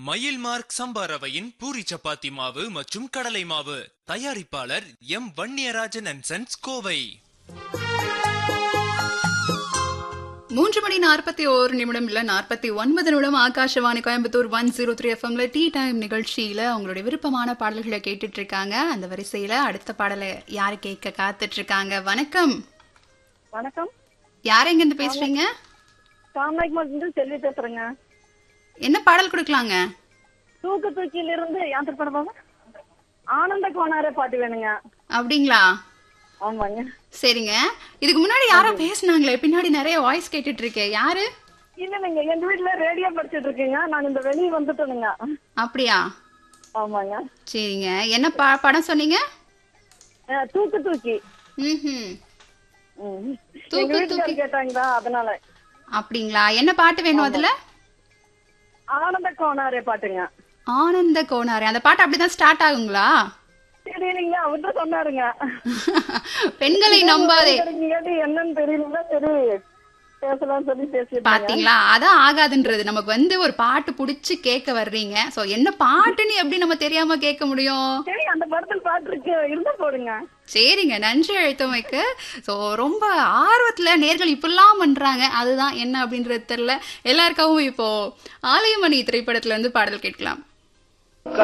மயில் மார்க் சம்பா ரவையின் பூரி சப்பாத்தி மாவு மற்றும் கடலை மாவு தயாரிப்பாளர் M Vanniyarajan and sons Kovai மூன்று மணி நாற்பத்தி ஓரு நிமிடம் இல்ல நாற்பத்தி ஒன்பது நிமிடம் Akashvani Coimbatore one zero three எஃப்எம்ல டீ டைம் நிகழ்ச்சியில அவங்களுடைய விருப்பமான பாடல்களை கேட்டுட்டு இருக்காங்க அந்த வரிசையில அடுத்த பாடலை யாரு கேட்க காத்துட்டு இருக்காங்க வணக்கம் வணக்கம் யார் எங்க இருந்து பேசுறீங்க காமராஜ்மார்ல செல்வி பேசுறேங்க என்ன பாடல் கொடுக்கலாங்க தூக்கு தூக்கியில இருந்து யாத்திரை பண்ண பாப்பா ஆனந்த கோனாரே பாட்டு வேணுங்க அப்படிங்களா ஆமாங்க சரிங்க இதுக்கு முன்னாடி யாரோ பேசுனாங்களே பின்னாடி நிறைய வாய்ஸ் கேட்டுட்டு இருக்கேன் யாரு இல்ல இல்லைங்க எங்க வீட்டுல ரேடியோ படிச்சிட்டு இருக்கீங்க நான் இந்த வெளியே வந்துட்டேனுங்க அப்படியா ஆமாங்க சரிங்க என்ன பா படம் சொன்னீங்க அஹ், தூக்கு தூக்கி ம் ம். தூக்கு எங்க வீட்டுக்காரர் கேட்டாங்களா அதனால அப்படிங்களா என்ன பாட்டு வேணும் அதுல ஆனந்த கோனாரே பாட்டுங்க ஆனந்த கோனாரே அந்த பாட்டு அப்படிதான் ஸ்டார்ட் ஆகுங்களா தெரியலீங்க அவர்கிட்ட சொன்னாருங்க பெண்களை நம்பாதே கேட்டு என்னன்னு தெரியலீங்களா சரி பேசலாம் சொல்லி பேசிட்டு பாத்தீங்களா அதான் ஆகாதுன்றது நமக்கு வந்து ஒரு பாட்டு புடிச்சு கேட்க வர்றீங்க சோ என்ன பாட்டுன்னு எப்படி நம்ம தெரியாம கேட்க முடியும் சரி அந்த படத்தில் பாட்டு இருக்கு இருந்தா போடுங்க சரிங்க நன்றி அழைத்தமைக்கு ஸோ ரொம்ப ஆர்வத்துல நேர்கள் இப்படிலாம் பண்றாங்க அதுதான் என்ன அப்படின்றது தெரியல எல்லாருக்காகவும் இப்போ ஆலயமணி திரைப்படத்துல இருந்து பாடல் கேட்கலாம்